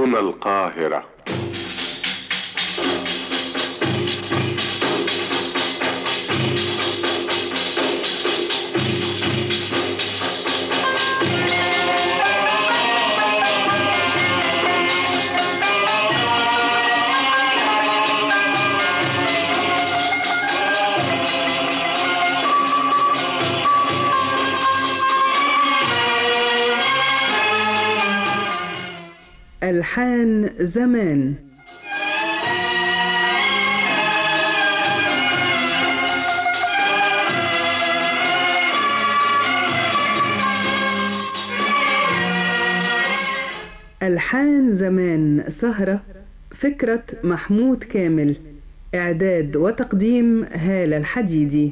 هنا القاهرة ألحان زمان ألحان زمان سهرة فكرة محمود كامل إعداد وتقديم هالة الحديدي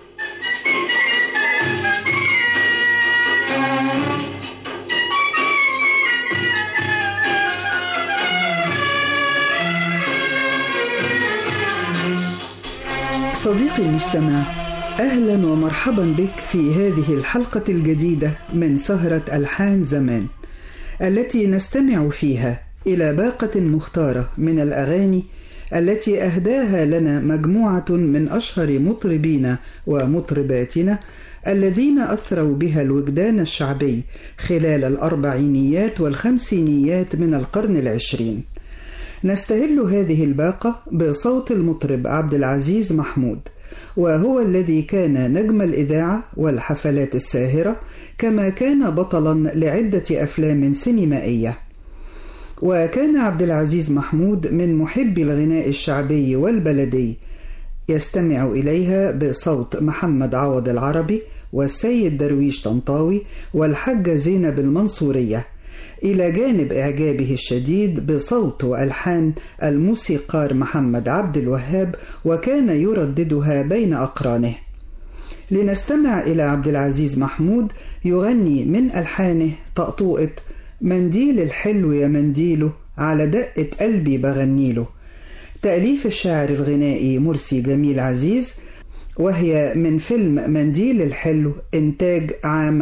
صديقي المستمع اهلا ومرحبا بك في هذه الحلقه الجديده من سهره الحان زمان التي نستمع فيها الى باقه مختاره من الاغاني التي اهداها لنا مجموعه من اشهر مطربينا ومطرباتنا الذين اثروا بها الوجدان الشعبي خلال الاربعينيات والخمسينيات من القرن العشرين نستهل هذه الباقة بصوت المطرب عبد العزيز محمود وهو الذي كان نجم الإذاعة والحفلات الساهرة كما كان بطلا لعدة أفلام سينمائية وكان عبد العزيز محمود من محبي الغناء الشعبي والبلدي يستمع إليها بصوت محمد عوض العربي والسيد درويش طنطاوي والحجة زينب المنصوريه إلى جانب إعجابه الشديد بصوت وألحان الموسيقار محمد عبد الوهاب وكان يرددها بين أقرانه. لنستمع إلى عبد العزيز محمود يغني من ألحانه طقطوقة منديل الحلو يا منديله على دقة قلبي بغنيله. تأليف الشاعر الغنائي مرسي جميل عزيز وهي من فيلم منديل الحلو إنتاج عام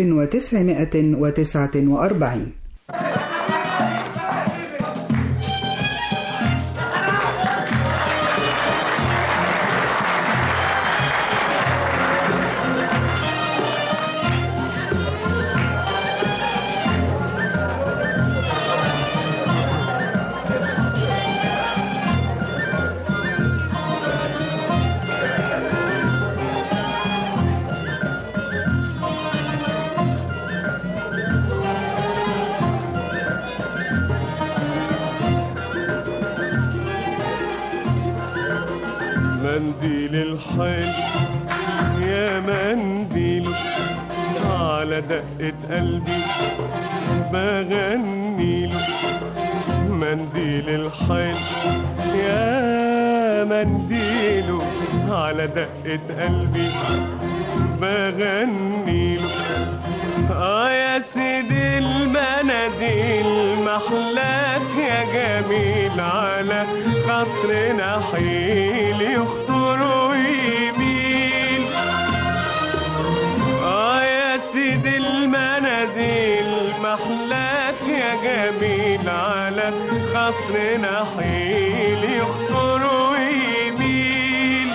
1949 منديل الحيل يا منديل على دقة قلبي بغنيله منديل الحيل يا منديله على دقة قلبي بغنيله اه يا سيدي المناديل محلاك يا جميل على خصر نحيل يخطر ويميل اه يا سيدي المناديل محلاك يا جميل على خصر نحيل يخطر ويميل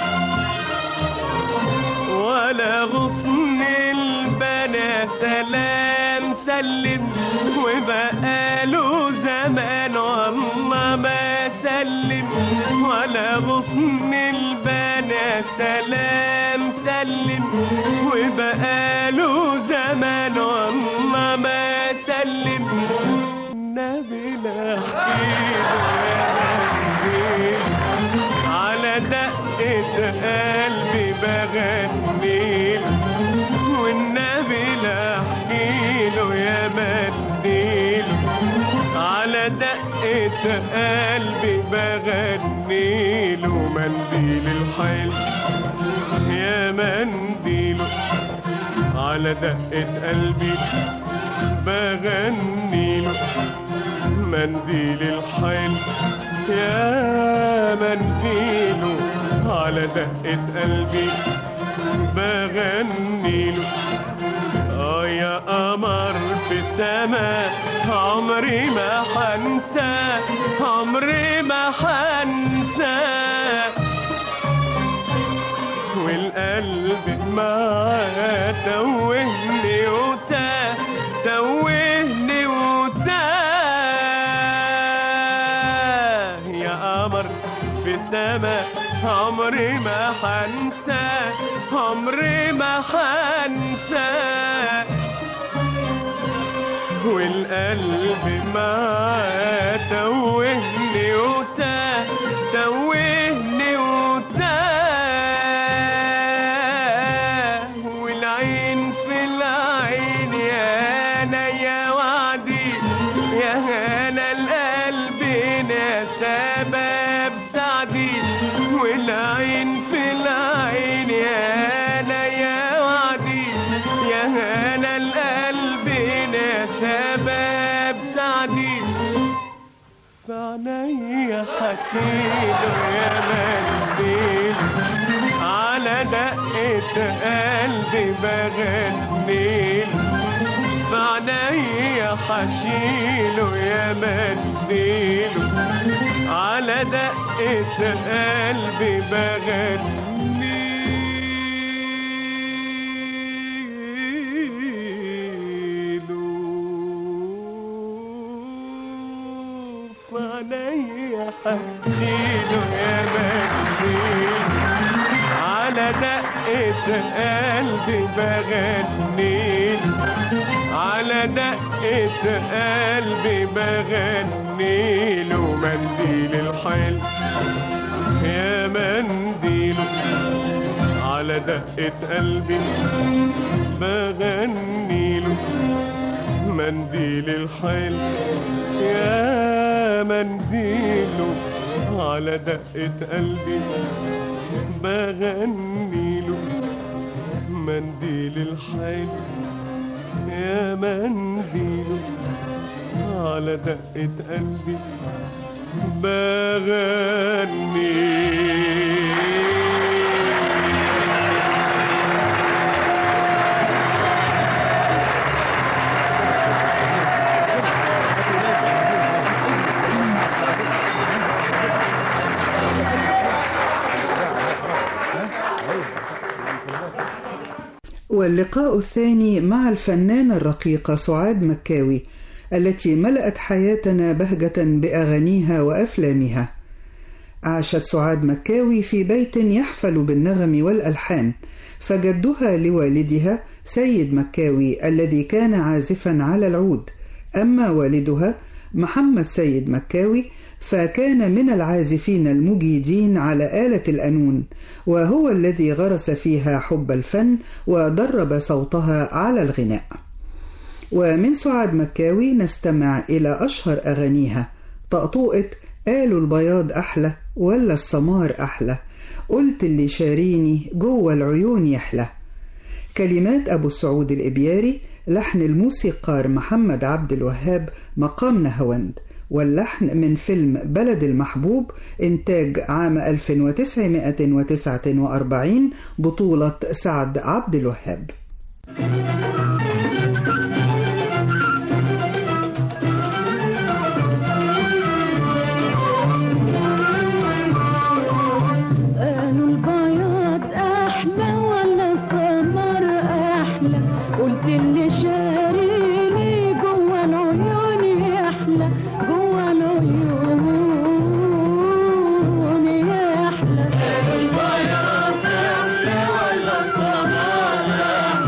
ولا غصن البنا سلام سلم وبقاله زمان والله ما سلم ولا غصن البنا سلام سلم وبقاله زمان والله ما سلم النبي لا على دقة قلبي بغنيل والنبي لا احكيله يا منديل على دقة قلبي بغنيله منديل الحيل يا منديله على دقة قلبي بغنيله منديل الحيل يا منديله على دقة قلبي بغنيله اه يا قمر في السماء عمري ما حنسى عمري ما حنسى والقلب معاه توهني وتاه توهني وتاه يا قمر في سما عمري ما حنسى عمري ما حنسى والقلب معاه توهني وتاه توهني وتاه والعين في العين يا انا يا وعدي يا انا القلب يا سبب سعدي والعين في العين يا انا يا وعدي يا انا القلب يا سبب سعدي فعنيا حشيله يا منديل على دقة قلبي بغنيل فعنيا حشيله يا منديل على دقة قلبي بغنيله فعنيا حشيله يا منديل على دقة قلبي بغنيل على دقة قلبي بغنيل ومنديل الحيل يا منديل على دقة قلبي بغنيل منديل الحيل يا منديل على دقة قلبي بغنيله منديل الحيل يا منديل على دقة قلبي بغني واللقاء الثاني مع الفنانة الرقيقة سعاد مكاوي التي ملأت حياتنا بهجة بأغانيها وأفلامها. عاشت سعاد مكاوي في بيت يحفل بالنغم والألحان، فجدها لوالدها سيد مكاوي الذي كان عازفا على العود، أما والدها محمد سيد مكاوي فكان من العازفين المجيدين على آلة الأنون وهو الذي غرس فيها حب الفن ودرب صوتها على الغناء ومن سعاد مكاوي نستمع إلى أشهر أغانيها طقطوقة قالوا البياض أحلى ولا السمار أحلى قلت اللي شاريني جوه العيون يحلى كلمات أبو السعود الإبياري لحن الموسيقار محمد عبد الوهاب مقام نهوند واللحن من فيلم بلد المحبوب إنتاج عام 1949 بطولة سعد عبد الوهاب قالوا البياض احلى ولا السمر احلى قلت اللي شاريني جوه العيون يحلى جوه العيون يحلى البياض احلى ولا السمر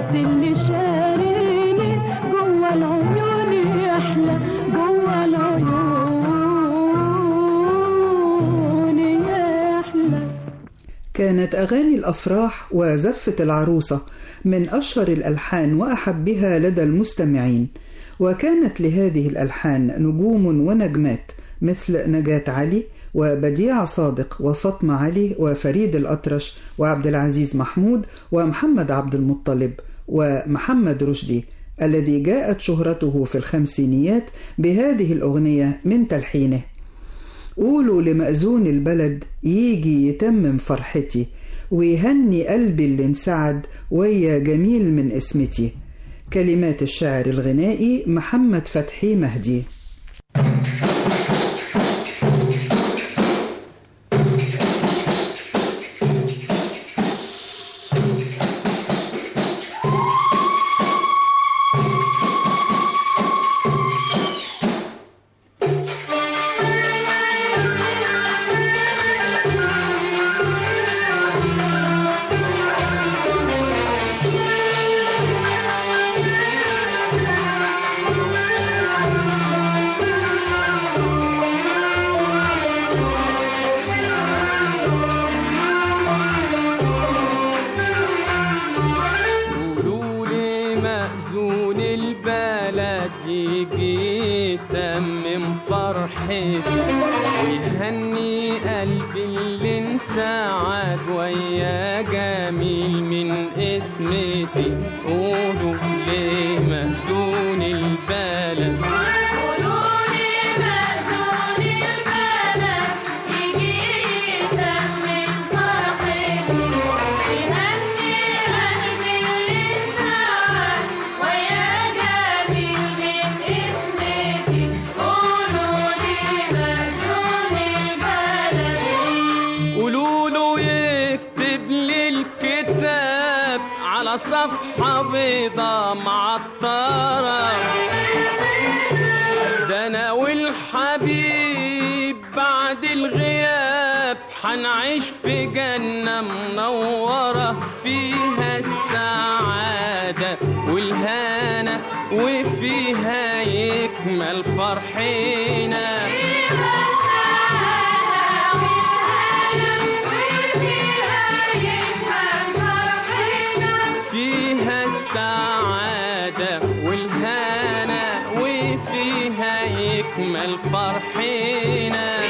قلت اللي شاريني جوا العيون يحلى جوا العيون يحلى كانت أغاني الأفراح وزفة العروسة من أشهر الألحان وأحبها لدى المستمعين وكانت لهذه الألحان نجوم ونجمات مثل نجاة علي وبديع صادق وفاطمة علي وفريد الأطرش وعبد العزيز محمود ومحمد عبد المطلب ومحمد رشدي الذي جاءت شهرته في الخمسينيات بهذه الأغنية من تلحينه قولوا لمأذون البلد يجي يتمم فرحتي ويهني قلبي اللي انسعد ويا جميل من اسمتي كلمات الشاعر الغنائي محمد فتحي مهدي قولوا لي مأذون البلد يجي يتمم فرحتي ويهني قلبي اللي انسعد ويا جميل من اسمتي قولوا لي مأذون البلد قولولي مأذون البلد يجي يتمم فرحتي يهني قلبي اللي انسعد ويا جميل من اسمتي قولولي مأذون البلد قولوا له يكتب لي الكتاب على صفحة بيضة معطرة ده أنا والحبيب بعد الغياب حنعيش في جنة منورة فيها السعادة والهنا وفيها يكمل فرحنا فيها السعادة والهنا وفيها يكمل فرحنا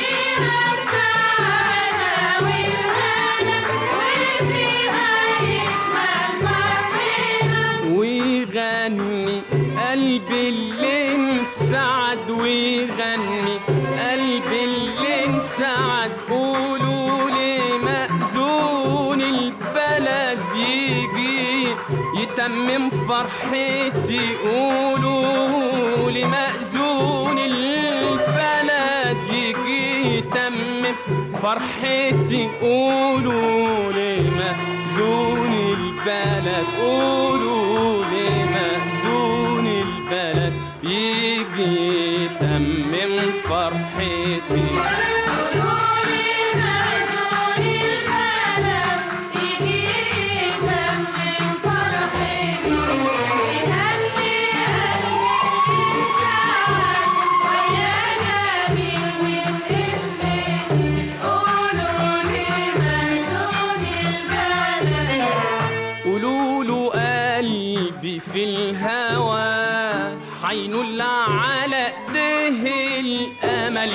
ويغني قلبي اللي انسعد ويغني قلبي اللي انسعد قولوا لي مأذون البلد يجي يتمم فرحتي قولوا لي مأذون البلد يجي يتمم فرحتي قولوا لي مأذون البلد قولوا لي مأذون البلد يجي يتمم فرحتي قولوا له قلبي في الهوى حينول على ايديه الامل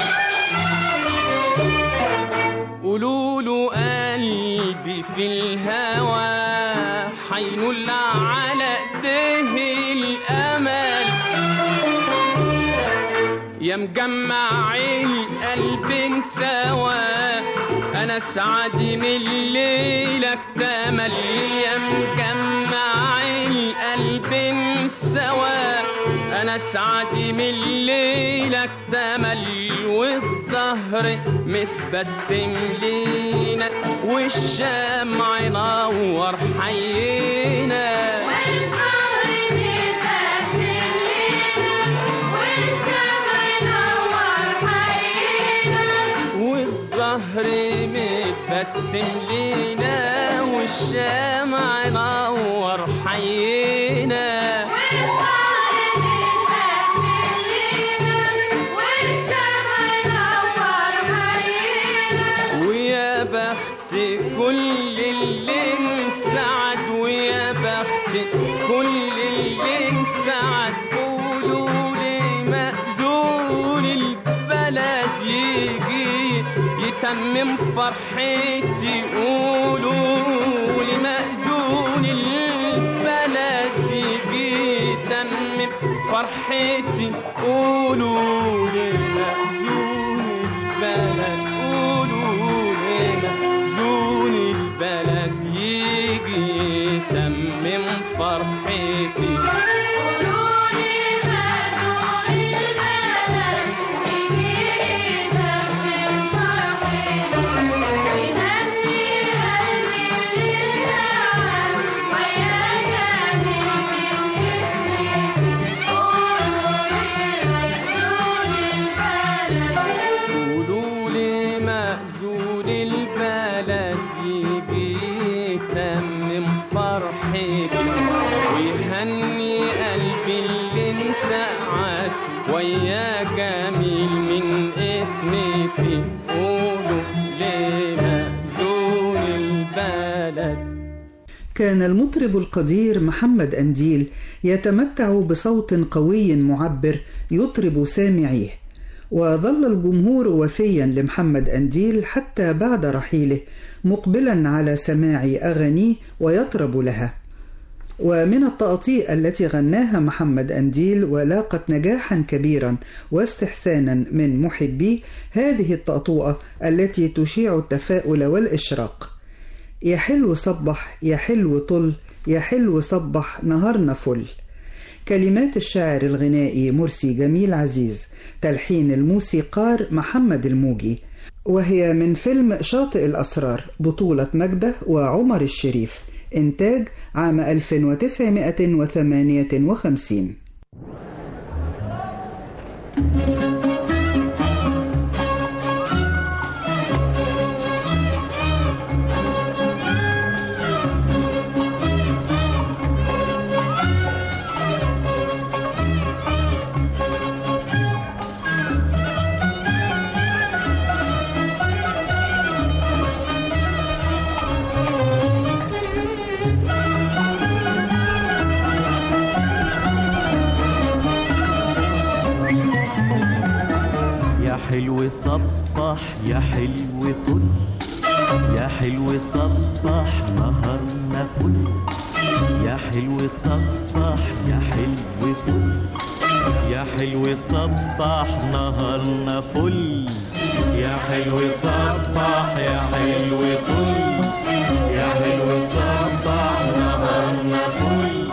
قولوا له قلبي في الهوى حينول على ايديه الامل يا مجمع القلب سوا انا سعدي من ليلك تمل يا مجمع القلب سوا انا سعدي من ليلك تمل والزهر متبسم لينا والشمع ينور حينا والزهر متبسم لينا والشمع ينور حينا كل اللي انسعد قولوا لي مأذون البلد يجي يتمم فرحتي قولوا لي مأذون البلد يجي يتمم فرحتي قولوا لي مأذون البلد قولوا لي مأذون البلد يجي يتمم فرحتي قولولي مأذون البلد يجي يتمم فرحتي ويهني قلبي اللي انتعب ويا جميل من اسمتي قولولي مأذون البلد قولوا لي مأذون البلد يجي يتمم فرحتي ويهني قلبي اللي انسعد ويا جميل من اسمتي قولوا لي مأذون البلد كان المطرب القدير محمد أنديل يتمتع بصوت قوي معبر يطرب سامعيه وظل الجمهور وفيا لمحمد أنديل حتى بعد رحيله مقبلا على سماع أغانيه ويطرب لها ومن التقاطيع التي غناها محمد أنديل ولاقت نجاحا كبيرا واستحسانا من محبيه هذه التقطوعة التي تشيع التفاؤل والإشراق يا حلو صبح يا حلو طل يا حلو صبح نهارنا فل كلمات الشاعر الغنائي مرسي جميل عزيز تلحين الموسيقار محمد الموجي وهي من فيلم شاطئ الأسرار بطولة مجدة وعمر الشريف إنتاج عام 1958 يا حلو صبح يا حلو طل يا حلو صبح نهارنا فل يا حلو صبح يا حلو طل يا حلو صبح نهارنا فل يا حلو صبح يا حلو طل يا حلو صبح نهارنا فل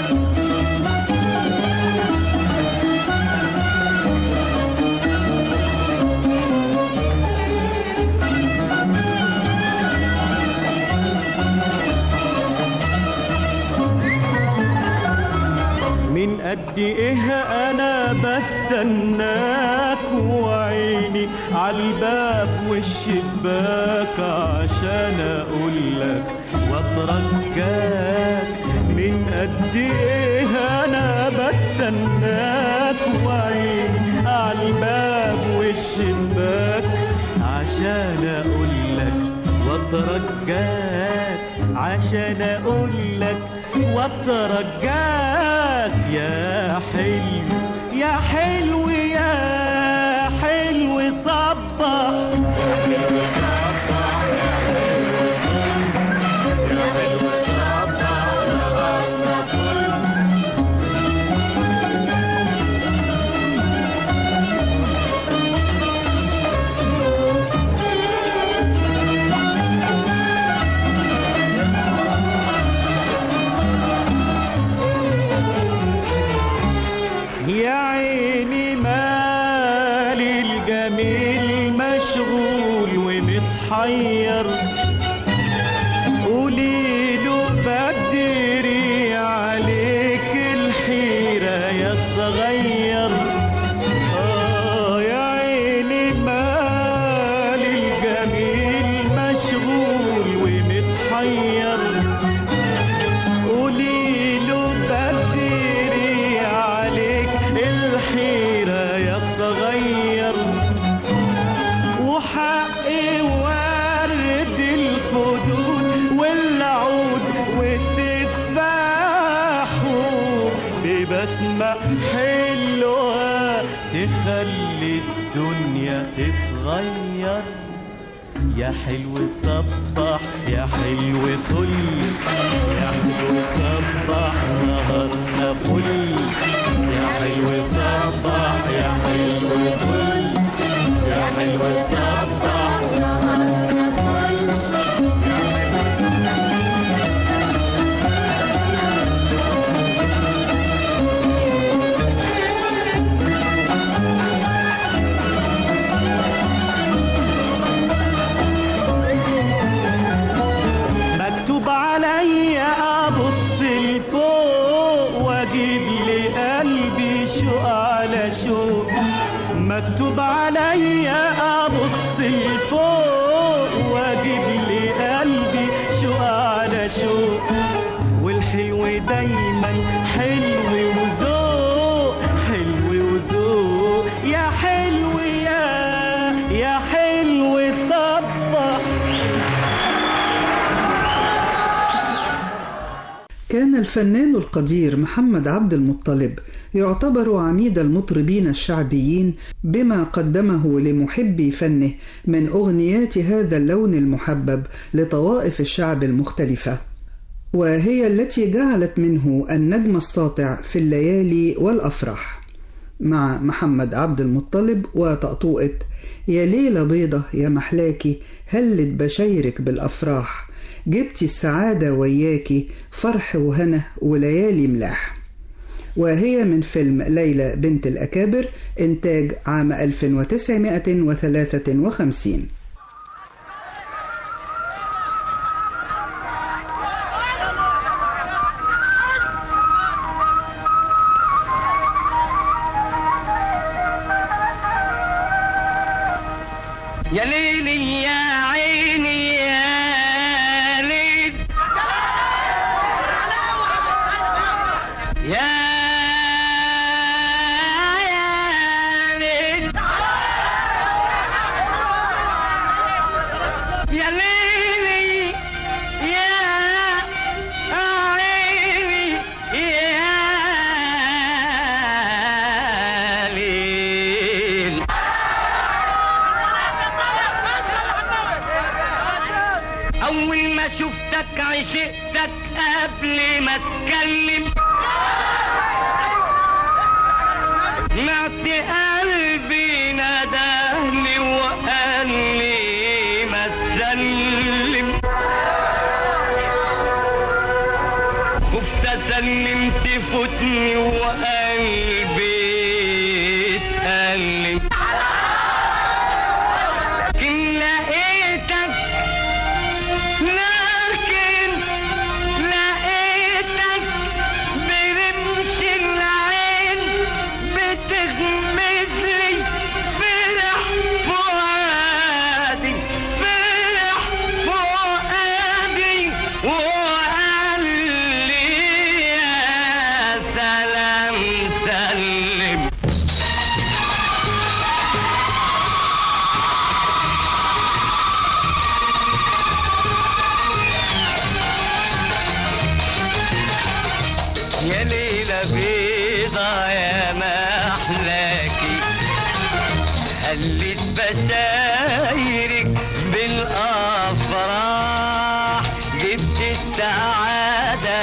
من قد ايه انا بستناك وعيني عالباب والشباك عشان اقولك واترجاك من قد ايه انا بستناك وعيني عالباب والشباك عشان اقولك واترجاك عشان اقولك واترجاك يا حلو يا حلو يا حلو صبح يا عيني مالي الجميل مشغول ومتحير قولي له بدري عليك الحيرة يا صغير آه يا عيني مالي الجميل مشغول ومتحير قولي له بدري عليك الحيرة يا صغير وحقي ورد بسمة حلوة تخلي الدنيا تتغير يا حلو صبح يا حلو طل يا حلو صبح نهارنا فل يا حلو صبح يا حلو طل يا حلو صبح نهارنا فل مكتوب عليا ابص لفوق واجيب لقلبي شوق على شوق مكتوب عليا ابص لفوق واجيب لقلبي شوق على شوق والحلو دايما حلو وذوق حلو وذوق يا حلو يا يا حلو صبح كان الفنان القدير محمد عبد المطلب يعتبر عميد المطربين الشعبيين بما قدمه لمحبي فنه من اغنيات هذا اللون المحبب لطوائف الشعب المختلفه وهي التي جعلت منه النجم الساطع في الليالي والافراح مع محمد عبد المطلب وطقطوقة يا ليلة بيضة يا محلاكي هلت بشايرك بالأفراح جبتي السعادة وياكي فرح وهنا وليالي ملاح وهي من فيلم ليلى بنت الأكابر إنتاج عام 1953 يا ليلي يا عيني يا ليل يا يا ليل يا ليلي يا عيني يا ليل أول ما شفتك عشقتك قبل ما اتكلم سمعت قلبي ندهني وقال لي ما تسلم خفت اسلم تفوتني وقلبي اتألم لكن لقيتك لكن لقيتك برمش العين بتغمز لي فرح فؤادي فرح فؤادي وقال لي يا سلام سلم يا ليلة بيضة يا محلاكي هلت بشايرك بالأفراح جبت السعادة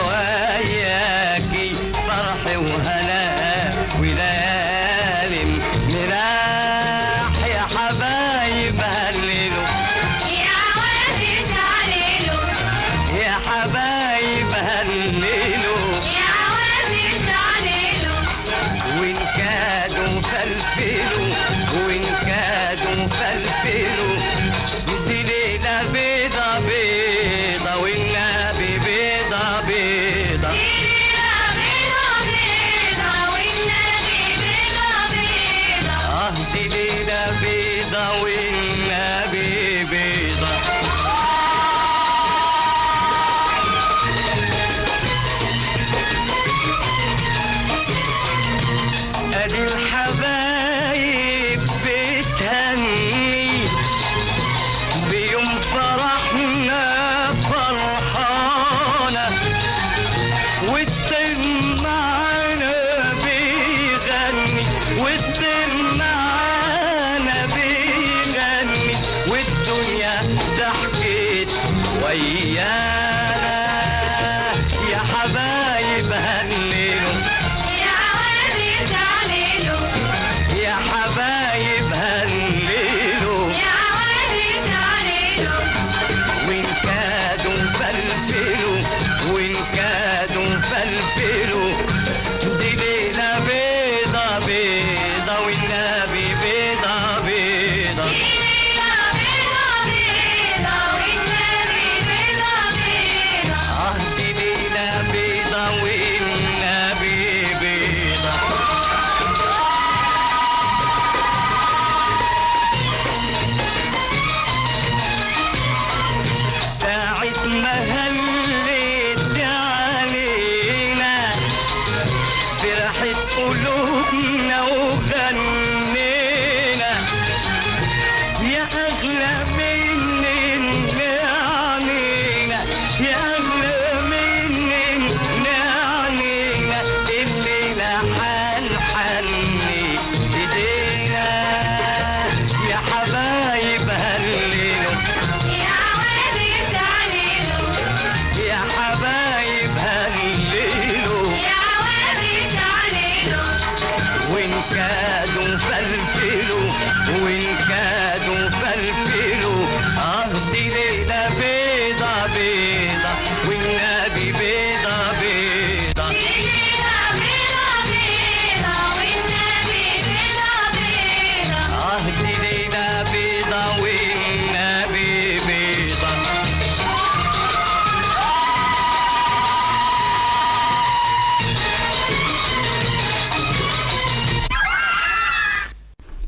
وياكي فرح وهنا وليالي مراح يا حبايب هللوا يا وادي تعليلو يا حبايب هللوا يا وادي تعليلو وإن كادوا فلفلوا وإن كادوا فلفلوا دي ليلة بيضة بيضة والنبي بيضة بيضة بيضة بيضة والنبي بيضة بيضة آه دي ليلة بيضة والنبي بيضة ادي الحبايب بتهني بيوم فرحنا فرحانة والطير معانا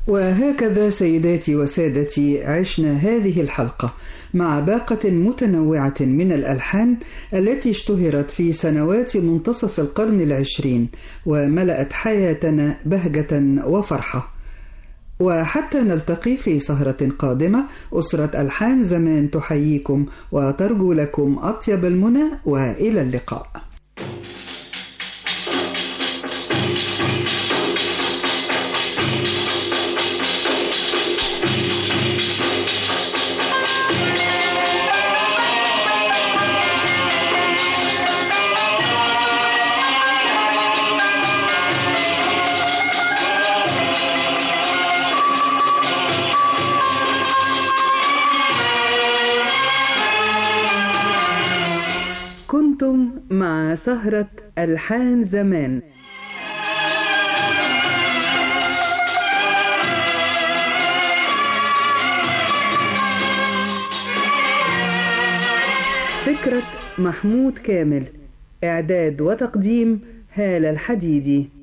وهكذا سيداتي وسادتي عشنا هذه الحلقة مع باقة متنوعة من الألحان التي اشتهرت في سنوات منتصف القرن العشرين وملأت حياتنا بهجة وفرحة وحتى نلتقي في سهرة قادمة أسرة ألحان زمان تحييكم وترجو لكم أطيب المنى وإلى اللقاء كنتم مع سهرة ألحان زمان فكرة محمود كامل إعداد وتقديم هالة الحديدي